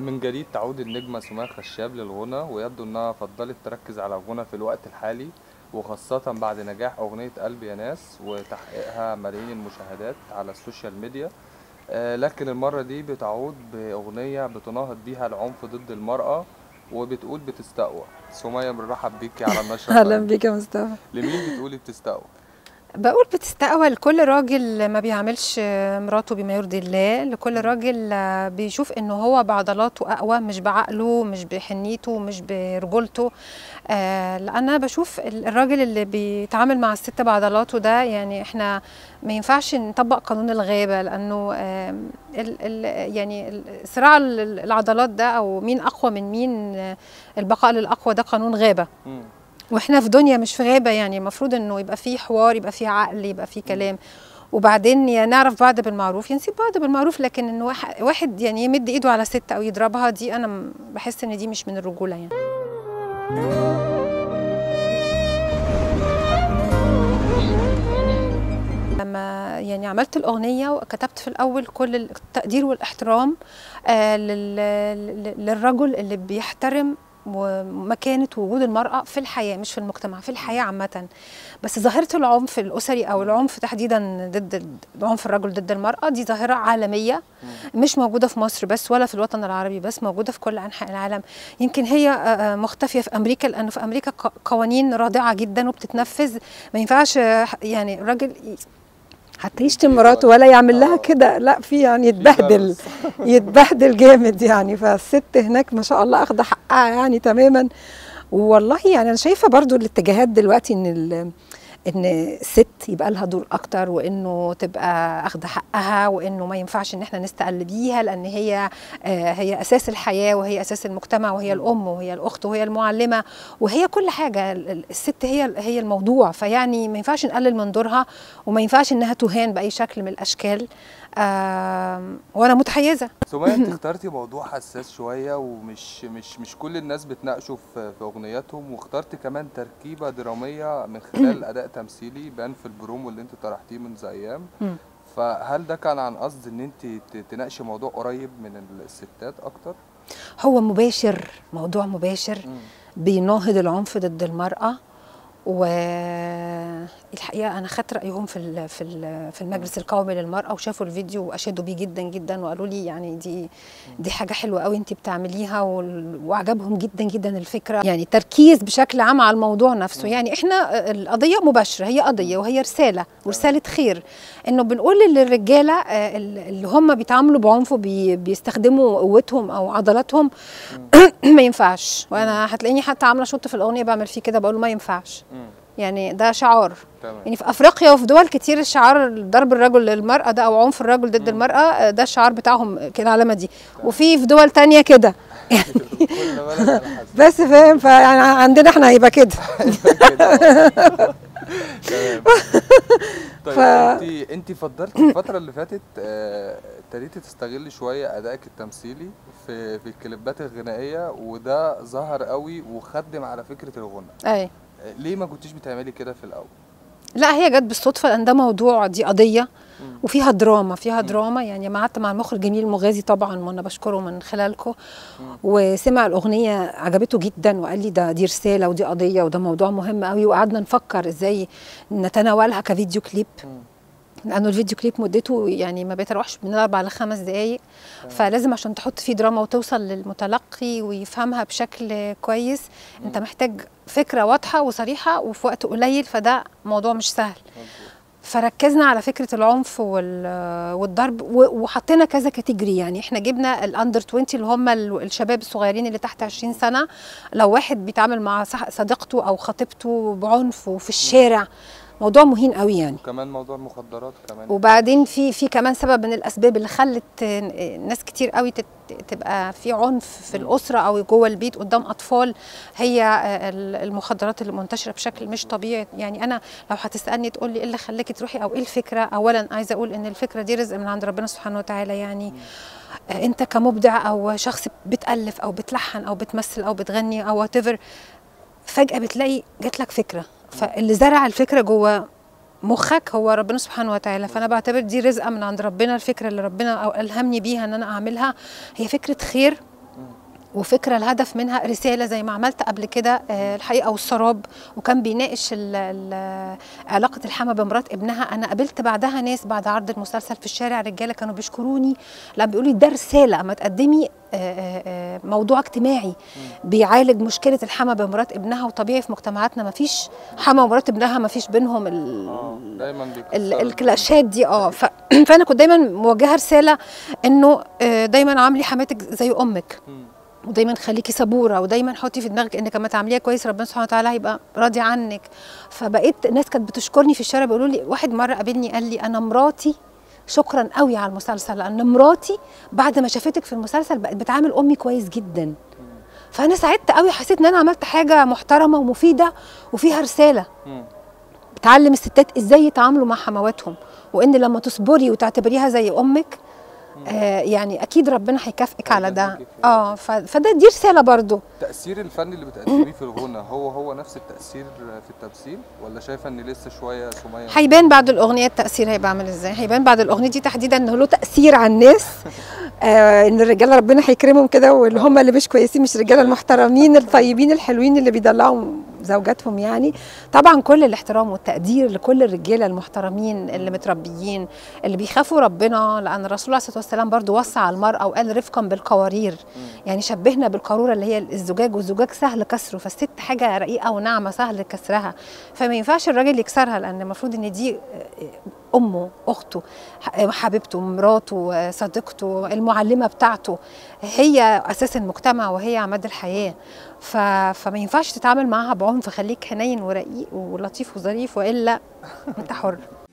من جديد تعود النجمة سمية خشاب للغنى ويبدو انها فضلت تركز على الغنى في الوقت الحالي وخاصة بعد نجاح أغنية قلبي يا ناس وتحقيقها ملايين المشاهدات على السوشيال ميديا آه، لكن المرة دي بتعود بأغنية بتناهض بيها العنف ضد المرأة وبتقول بتستقوى سمية بنرحب بيكي على النشرة اهلا الفنية. بيك يا مصطفى لمين بتقولي بتستقوى؟ بقول بتستقوى لكل راجل ما بيعملش مراته بما يرضي الله لكل راجل بيشوف انه هو بعضلاته اقوى مش بعقله مش بحنيته مش برجولته آه لان انا بشوف الراجل اللي بيتعامل مع الست بعضلاته ده يعني احنا ما ينفعش نطبق قانون الغابه لانه آه ال ال يعني ال- صراع ال- العضلات ده او مين اقوى من مين آه، البقاء للاقوى ده قانون غابه مم. واحنا في دنيا مش في غابه يعني المفروض انه يبقى في حوار يبقى في عقل يبقى في كلام وبعدين يا نعرف بعض بالمعروف يا نسيب بعض بالمعروف لكن ان واحد- واحد يعني يمد ايده على ست او يضربها دي انا م- بحس ان دي مش من الرجوله يعني لما يعني عملت الأغنية وكتبت في الأول كل التقدير والاحترام آه لل- لل- للرجل اللي بيحترم ومكانة وجود المرأة في الحياة مش في المجتمع في الحياة عامة بس ظاهرة العنف الأسري أو العنف تحديدا ضد ال- عنف الرجل ضد المرأة دي ظاهرة عالمية مش موجودة في مصر بس ولا في الوطن العربي بس موجودة في كل أنحاء العالم يمكن هي آه، آه، مختفية في أمريكا لأنه في أمريكا ق- قوانين رادعة جدا وبتتنفذ ما ينفعش آه، يعني الراجل ي- حتى يشتم مراته ولا يعمل لها كده لا في يعني يتبهدل درس. يتبهدل جامد يعني فالست هناك ما شاء الله اخده حقها يعني تماما والله يعني انا شايفه برضو الاتجاهات دلوقتي ان ال- ان الست يبقى لها دور اكتر وانه تبقى اخده حقها وانه ما ينفعش ان احنا نستقل بيها لان هي آه، هي اساس الحياه وهي اساس المجتمع وهي الام وهي الاخت وهي المعلمه وهي كل حاجه ال- ال- الست هي هي الموضوع فيعني ما ينفعش نقلل من دورها وما ينفعش انها تهان باي شكل من الاشكال آم، وانا متحيزه سمية انت اخترتي موضوع حساس شوية ومش مش مش كل الناس بتناقشه في في اغنياتهم واخترتي كمان تركيبة درامية من خلال اداء تمثيلي بان في البرومو اللي انت طرحتيه منذ ايام مم. فهل ده كان عن قصد ان انت ت- تناقشي موضوع قريب من الستات اكتر؟ هو مباشر موضوع مباشر بيناهض العنف ضد المرأة والحقيقة أنا خدت رأيهم في ال- في ال- في المجلس القومي للمرأة وشافوا الفيديو وأشادوا بيه جدا جدا وقالوا لي يعني دي دي حاجة حلوة قوي أنت بتعمليها وال- وعجبهم جدا جدا الفكرة يعني تركيز بشكل عام على الموضوع نفسه يعني إحنا القضية مباشرة هي قضية وهي رسالة ورسالة خير إنه بنقول للرجالة آه، اللي هم بيتعاملوا بعنف وبي- بيستخدموا قوتهم أو عضلاتهم ما ينفعش وانا هتلاقيني حتى عامله شوط في الاغنيه بعمل فيه كده بقول له ما ينفعش مم. يعني ده شعار تمام يعني في افريقيا وفي دول كتير الشعار ضرب الرجل للمراه ده او عنف الرجل ضد المراه آه، ده الشعار بتاعهم كده العلامه دي وفي في دول تانية كده كل بالك على حسب بس فاهم فيعني عندنا احنا هيبقى كده تمام طيب ف- انت انت فضلتي الفترة اللي فاتت آه، ابتديتي تستغلي شوية أدائك التمثيلي في في الكليبات الغنائية وده ظهر قوي وخدم على فكرة الغنى اي آه، ليه ما كنتيش بتعملي كده في الأول؟ لا هي جت بالصدفه لان ده موضوع دي قضيه مم. وفيها دراما فيها دراما يعني لما قعدت مع المخرج جميل المغازي طبعا وانا بشكره من خلالكم وسمع الاغنيه عجبته جدا وقال لي ده دي رساله ودي قضيه وده موضوع مهم قوي وقعدنا نفكر ازاي نتناولها كفيديو كليب مم. لانه الفيديو كليب مدته يعني ما بيتراوحش من اربع لخمس دقائق فلازم عشان تحط فيه دراما وتوصل للمتلقي ويفهمها بشكل كويس انت محتاج فكره واضحه وصريحه وفي وقت قليل فده موضوع مش سهل مظبوط. فركزنا على فكره العنف وال- والضرب و- وحطينا كذا كاتيجوري يعني احنا جبنا الاندر 20 اللي هم ال- الشباب الصغيرين اللي تحت 20 سنه لو واحد بيتعامل مع صح- صديقته او خطيبته بعنف وفي الشارع موضوع مهين قوي يعني وكمان موضوع المخدرات كمان وبعدين في في كمان سبب من الاسباب اللي خلت آه، ناس كتير قوي تت- تبقى في عنف في الاسره او جوه البيت قدام اطفال هي آه، ال- المخدرات اللي منتشره بشكل مش طبيعي يعني انا لو هتسالني تقول لي ايه اللي خلاكي تروحي او ايه الفكره اولا عايزه اقول ان الفكره دي رزق من عند ربنا سبحانه وتعالى يعني آه، انت كمبدع او شخص بتالف او بتلحن او بتمثل او بتغني او وات فجاه بتلاقي جات لك فكره فاللي زرع الفكره جوه مخك هو ربنا سبحانه وتعالى فانا بعتبر دي رزقه من عند ربنا الفكره اللي ربنا او الهمني بيها ان انا اعملها هي فكره خير وفكره الهدف منها رساله زي ما عملت قبل كده آه، الحقيقه والسراب وكان بيناقش ال- ال- علاقه الحما بمرات ابنها انا قابلت بعدها ناس بعد عرض المسلسل في الشارع رجاله كانوا بيشكروني لا بيقولوا لي ده رساله اما تقدمي آه، آه، آه، موضوع اجتماعي بيعالج مشكله الحما بمرات ابنها وطبيعي في مجتمعاتنا ما فيش حما ومرات ابنها ما فيش بينهم ال- اه دايما ال- بيكسروا الكلاشات دي اه ف... فانا كنت دايما موجهه رساله انه آه، دايما عاملي حماتك زي امك مم. ودايما خليكي صبوره ودايما حطي في دماغك انك لما تعمليها كويس ربنا سبحانه وتعالى هيبقى راضي عنك فبقيت ناس كانت بتشكرني في الشارع بيقولوا لي واحد مره قابلني قال لي انا مراتي شكرا قوي على المسلسل لان مراتي بعد ما شافتك في المسلسل بقت بتعامل امي كويس جدا فانا سعدت قوي حسيت ان انا عملت حاجه محترمه ومفيده وفيها رساله مم. بتعلم الستات ازاي يتعاملوا مع حمواتهم وان لما تصبري وتعتبريها زي امك آه يعني اكيد ربنا هيكافئك على ده هيجازيكي في- اه ف- فده دي رساله برضو التأثير الفني اللي بتقدميه في الغنى هو هو نفس التأثير في التمثيل ولا شايفة ان لسه شوية سمية هيبان بعد الاغنيه التاثير هيبقى عامل ازاي هيبان بعد الاغنيه دي تحديدا انه له تاثير على الناس آه ان الرجاله ربنا هيكرمهم كده واللي هم اللي مش كويسين مش الرجاله المحترمين الطيبين الحلوين اللي بيدلعوا زوجاتهم يعني طبعا كل الاحترام والتقدير لكل الرجاله المحترمين اللي متربيين اللي بيخافوا ربنا لان الرسول عليه الصلاه والسلام برضو وصى على المراه وقال رفقا بالقوارير يعني شبهنا بالقاروره اللي هي الزجاج والزجاج سهل كسره فالست حاجه رقيقه وناعمه سهل كسرها فما ينفعش الراجل يكسرها لان المفروض ان دي امه اخته ح- حبيبته مراته صديقته المعلمه بتاعته هي اساس المجتمع وهي عماد الحياه ف... فما ينفعش تتعامل معاها بعنف خليك حنين ورقيق ولطيف وظريف والا انت حر